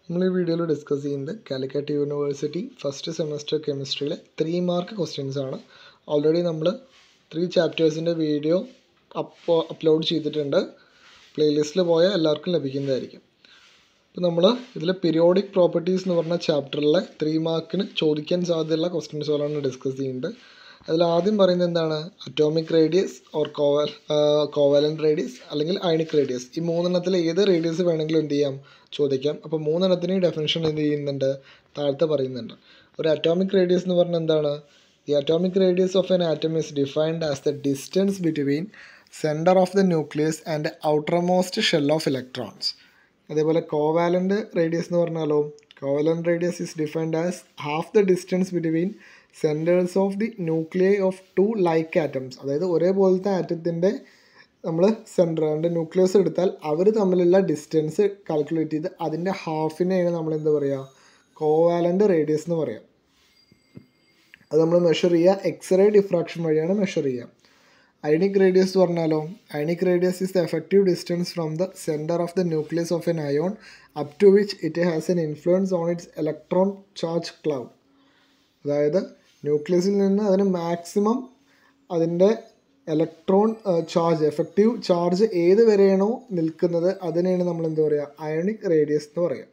നമ്മൾ ഈ വീഡിയോയിൽ ഡിസ്കസ് ചെയ്യുന്നത് കാലിക്കറ്റ് യൂണിവേഴ്സിറ്റി ഫസ്റ്റ് സെമസ്റ്റർ കെമിസ്ട്രിയിലെ ത്രീ മാർക്ക് ക്വസ്റ്റ്യൻസ് ആണ് ഓൾറെഡി നമ്മൾ ത്രീ ചാപ്റ്റേഴ്സിൻ്റെ വീഡിയോ അപ്പോ അപ്ലോഡ് ചെയ്തിട്ടുണ്ട് പ്ലേലിസ്റ്റിൽ പോയാൽ എല്ലാവർക്കും ലഭിക്കുന്നതായിരിക്കും അപ്പോൾ നമ്മൾ ഇതിൽ പീരിയോഡിക് പ്രോപ്പർട്ടീസ് എന്ന് പറഞ്ഞ ചാപ്റ്ററിലെ ത്രീ മാർക്കിന് ചോദിക്കാൻ സാധ്യതയുള്ള ക്വസ്റ്റ്യൻസുകളാണ് ഡിസ്കസ് ചെയ്യുന്നത് അതിൽ ആദ്യം പറയുന്നത് എന്താണ് അറ്റോമിക് റേഡിയസ് ഓർ കോവൽ കോവലൻ്റ് റേഡിയസ് അല്ലെങ്കിൽ അയണിക് റേഡിയസ് ഈ മൂന്നെണ്ണത്തിൽ ഏത് റേഡിയസ് വേണമെങ്കിലും എന്ത് ചെയ്യാം ചോദിക്കാം അപ്പോൾ മൂന്നെണ്ണത്തിന് ഡെഫിനിഷൻ എന്ത് ചെയ്യുന്നുണ്ട് താഴത്തെ പറയുന്നുണ്ട് ഒരു അറ്റോമിക് റേഡിയസ് എന്ന് പറഞ്ഞാൽ എന്താണ് the atomic radius of an atom is defined as the distance between centre of the nucleus and outermost shell of electrons അതേപോലെ കോവാലൻ്റ് റേഡിയസ് എന്ന് പറഞ്ഞാലോ covalent radius is defined as half the distance between centres of the nuclei of two like atoms അതായത് ഒരേപോലത്തെ ആറ്റത്തിൻ്റെ നമ്മൾ centre അതിൻ്റെ nucleus എടുത്താൽ അവർ തമ്മിലുള്ള distance calculate ചെയ്ത് അതിൻ്റെ ഹാഫിനെയാണ് നമ്മൾ എന്താ പറയുക കോവാലൻ്റ് റേഡിയസ് എന്ന് പറയാം അത് നമ്മൾ മെഷർ ചെയ്യുക എക്സ്റേ ഡിഫ്രാക്ഷൻ വഴിയാണ് മെഷർ ചെയ്യുക അയണിക് റേഡിയസ് എന്ന് പറഞ്ഞാലോ ionic radius is the effective distance from the centre of the nucleus of an ion up to which it has an influence on its electron charge cloud അതായത് ന്യൂക്ലിയസിൽ നിന്ന് അതിന് maximum അതിൻ്റെ electron charge effective charge ഏത് വരെയാണോ നിൽക്കുന്നത് അതിനെയാണ് നമ്മൾ എന്താ പറയുക അയണിക് റേഡിയസ് എന്ന് പറയുക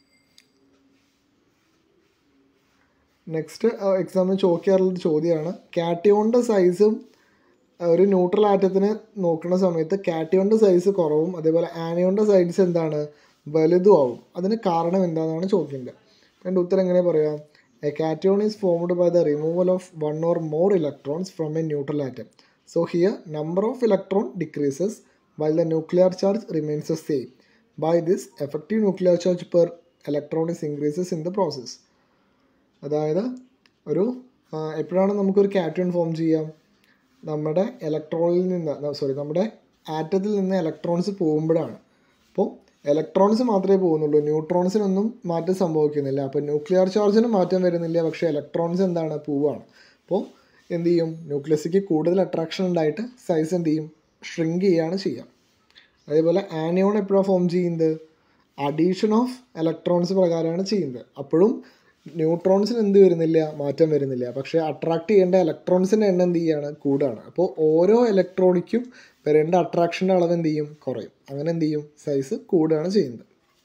നെക്സ്റ്റ് എക്സാമിന് ചോദിക്കാറുള്ളൊരു ചോദ്യമാണ് കാറ്റിയോണിൻ്റെ സൈസും ഒരു ന്യൂട്രൽ ആറ്റത്തിന് നോക്കുന്ന സമയത്ത് കാറ്റിയോണിൻ്റെ സൈസ് കുറവും അതേപോലെ ആനിയോണിൻ്റെ സൈസ് എന്താണ് വലുതും ആവും അതിന് കാരണം എന്താണെന്നാണ് ചോദിക്കേണ്ടത് എൻ്റെ ഉത്തരം എങ്ങനെ പറയാം a cation is formed by the removal of one or more electrons from a neutral atom. So here number of electron decreases while the nuclear charge remains the same. By this effective nuclear charge per electron is increases in the process. അതായത് ഒരു എപ്പോഴാണ് നമുക്കൊരു cation form ചെയ്യാം നമ്മുടെ ഇലക്ട്രോണിൽ നിന്ന് sorry നമ്മുടെ ആറ്റത്തിൽ നിന്ന് electrons പോകുമ്പോഴാണ് അപ്പോൾ ഇലക്ട്രോൺസ് മാത്രമേ പോകുന്നുള്ളൂ ന്യൂട്രോൺസിനൊന്നും മാറ്റം സംഭവിക്കുന്നില്ല അപ്പോൾ ന്യൂക്ലിയർ ചാർജിന് മാറ്റം വരുന്നില്ല പക്ഷേ ഇലക്ട്രോൺസ് എന്താണ് പോവാണ് അപ്പോൾ എന്ത് ചെയ്യും ന്യൂക്ലിയസിക്ക് കൂടുതൽ അട്രാക്ഷൻ ഉണ്ടായിട്ട് സൈസ് എന്ത് ചെയ്യും ഷ്രിങ്ക് ചെയ്യുകയാണ് ചെയ്യുക അതേപോലെ ആനിയോൺ എപ്പോഴാണ് ഫോം ചെയ്യുന്നത് അഡീഷൻ ഓഫ് ഇലക്ട്രോൺസ് പ്രകാരമാണ് ചെയ്യുന്നത് അപ്പോഴും ന്യൂട്രോൺസിന് എന്ത് വരുന്നില്ല മാറ്റം വരുന്നില്ല പക്ഷേ അട്രാക്ട് ചെയ്യേണ്ട ഇലക്ട്രോൺസിൻ്റെ എണ്ണം എന്ത് ചെയ്യുകയാണ് കൂടുകയാണ് അപ്പോൾ ഓരോ ഇലക്ട്രോണിക്കും വരേണ്ട അട്രാക്ഷൻ്റെ അളവ് എന്ത് ചെയ്യും കുറയും അങ്ങനെ എന്ത് ചെയ്യും സൈസ് കൂടുകയാണ് ചെയ്യുന്നത്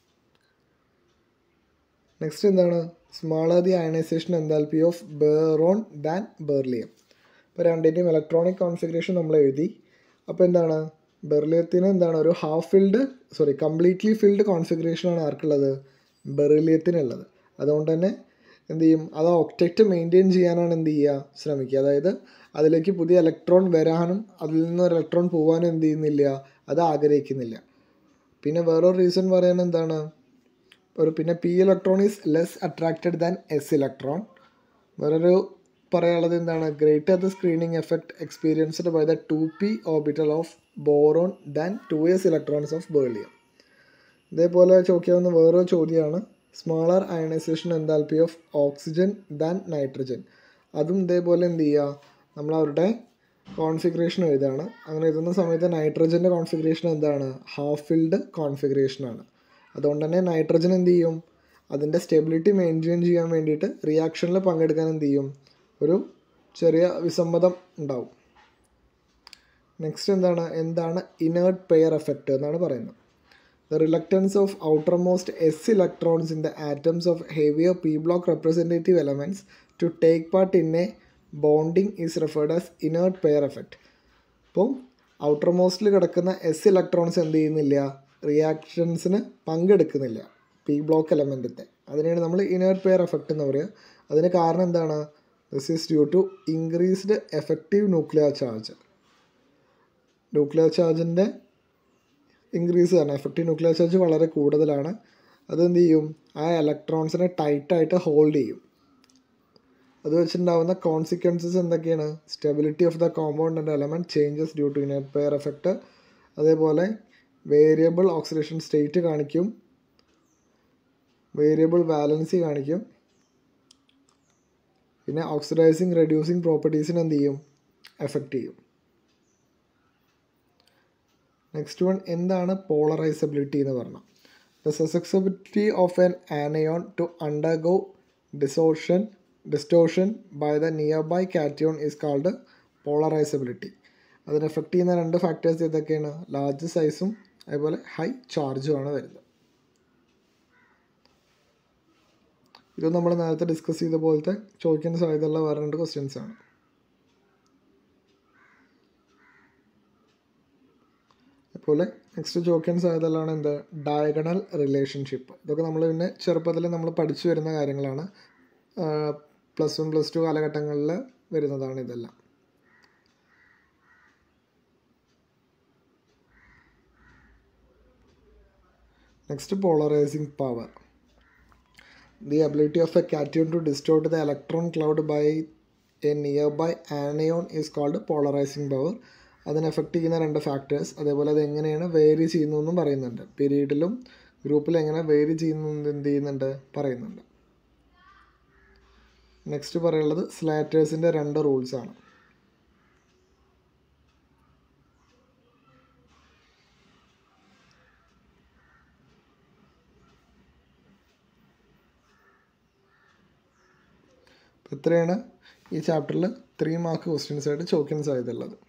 നെക്സ്റ്റ് എന്താണ് smaller the ionisation enthalpy of boron than beryllium ഇപ്പോൾ രണ്ടിൻ്റെയും ഇലക്ട്രോണിക് കോൺഫിഗറേഷൻ നമ്മൾ എഴുതി അപ്പോൾ എന്താണ് ബെർലിയത്തിന് എന്താണ് ഒരു half filled sorry completely filled കോൺഫിഗറേഷനാണ് ആർക്കുള്ളത് ബെറിലിയത്തിനുള്ളത് അതുകൊണ്ട് തന്നെ എന്ത് ചെയ്യും അത് ഒക്റ്റക്റ്റ് മെയിൻറ്റെയിൻ ചെയ്യാനാണ് എന്ത് ചെയ്യുക ശ്രമിക്കുക അതായത് അതിലേക്ക് പുതിയ ഇലക്ട്രോൺ വരാനും അതിൽ നിന്ന് ഒരു ഇലക്ട്രോൺ പോകാനും എന്ത് ചെയ്യുന്നില്ല അത് ആഗ്രഹിക്കുന്നില്ല പിന്നെ വേറൊരു റീസൺ പറയാൻ എന്താണ് ഒരു പിന്നെ p electron is less attracted than s electron വേറൊരു പറയാനുള്ളത് എന്താണ് greater the screening effect experienced by the two p orbital of boron than two s electrons of beryllium ഇതേപോലെ ചോദിക്കാവുന്ന വേറൊരു ചോദ്യമാണ് smaller ionisation enthalpy of oxygen than nitrogen അതും ഇതേപോലെ എന്ത് ചെയ്യുക നമ്മൾ അവരുടെ കോൺഫിഗറേഷൻ എഴുതാണ് അങ്ങനെ എഴുതുന്ന സമയത്ത് നൈട്രജൻ്റെ കോൺഫിഗറേഷൻ എന്താണ് ഹാഫ് ഫിൽഡ് കോൺഫിഗറേഷനാണ് അതുകൊണ്ട് തന്നെ നൈട്രജൻ എന്ത് ചെയ്യും അതിൻ്റെ സ്റ്റെബിലിറ്റി മെയിൻറ്റെയിൻ ചെയ്യാൻ വേണ്ടിയിട്ട് റിയാക്ഷനിൽ പങ്കെടുക്കാൻ എന്ത് ചെയ്യും ഒരു ചെറിയ വിസമ്മതം ഉണ്ടാവും നെക്സ്റ്റ് എന്താണ് എന്താണ് ഇനേർട്ട് പെയർ എഫക്റ്റ് എന്നാണ് പറയുന്നത് The reluctance of outermost s electrons in the atoms of heavier p block representative elements to take part in a bonding is referred as inert pair effect. അപ്പോൾ ഔട്ടർമോസ്റ്റിൽ കിടക്കുന്ന S electrons എന്ത് ചെയ്യുന്നില്ല റിയാക്ഷൻസിന് പങ്കെടുക്കുന്നില്ല P block എലമെൻറ്റിൻ്റെ അതിനെയാണ് നമ്മൾ inert pair effect എന്ന് പറയുക അതിന് കാരണം എന്താണ് this is due to increased effective nuclear charge nuclear ചാർജിൻ്റെ ഇൻക്രീസ് കാരണം എഫക്റ്റീവ് ന്യൂക്ലിയർ ചാർജ് വളരെ കൂടുതലാണ് അതെന്ത് ചെയ്യും ആ ഇലക്ട്രോൺസിനെ ടൈറ്റായിട്ട് ഹോൾഡ് ചെയ്യും അത് വെച്ചിട്ടുണ്ടാവുന്ന കോൺസിക്വൻസസ് എന്തൊക്കെയാണ് stability of the compound and element changes due to inert pair effect അതേപോലെ വേരിയബിൾ ഓക്സിഡേഷൻ സ്റ്റേറ്റ് കാണിക്കും വേരിയബിൾ വാലൻസി കാണിക്കും പിന്നെ ഓക്സിഡൈസിങ് റെഡ്യൂസിങ് പ്രോപ്പർട്ടീസിന് എന്ത് ചെയ്യും എഫക്റ്റ് ചെയ്യും നെക്സ്റ്റ് വൺ എന്താണ് പോളറൈസബിലിറ്റി എന്ന് പറഞ്ഞാൽ the susceptibility of an anion to undergo dissociation distortion by the nearby cation is called polarisability അതിന് എഫക്റ്റ് ചെയ്യുന്ന രണ്ട് ഫാക്ടേഴ്സ് ഏതൊക്കെയാണ് ലാർജ് സൈസും അതുപോലെ ഹൈ ചാർജുമാണ് വരുന്നത് ഇത് നമ്മൾ നേരത്തെ ഡിസ്കസ് ചെയ്ത പോലത്തെ ചോദിക്കാൻ സാധ്യതയുള്ള വേറെ രണ്ട് ക്വസ്റ്റ്യൻസ് ആണ് അതുപോലെ നെക്സ്റ്റ് ചോദിക്കാൻ സാധ്യതയുള്ളതാണ് എന്ത് ഡയഗണൽ റിലേഷൻഷിപ്പ് ഇതൊക്കെ നമ്മൾ പിന്നെ ചെറുപ്പത്തിൽ നമ്മൾ പഠിച്ചു വരുന്ന കാര്യങ്ങളാണ് പ്ലസ് വൺ പ്ലസ് ടു കാലഘട്ടങ്ങളിൽ വരുന്നതാണ് ഇതെല്ലാം next polarising power the ability of a cation to distort the electron cloud by a nearby anion is called polarizing power അതിനെ എഫക്റ്റ് ചെയ്യുന്ന രണ്ട് ഫാക്ടേഴ്സ് അതേപോലെ അത് എങ്ങനെയാണ് വേരി ചെയ്യുന്നു എന്നും പറയുന്നുണ്ട് പീരീഡിലും ഗ്രൂപ്പിൽ എങ്ങനെ വേരി ചെയ്യുന്നു എന്ത് ചെയ്യുന്നുണ്ട് പറയുന്നുണ്ട് നെക്സ്റ്റ് പറയുള്ളത് സ്ലാറ്റേഴ്സിൻ്റെ രണ്ട് റൂൾസ് ആണ് ഇത്രയാണ് ഈ ചാപ്റ്ററിൽ ത്രീ മാർക്ക് ക്വസ്റ്റ്യൻസ് ആയിട്ട് ചോദിക്കാൻ സാധ്യതയുള്ളത്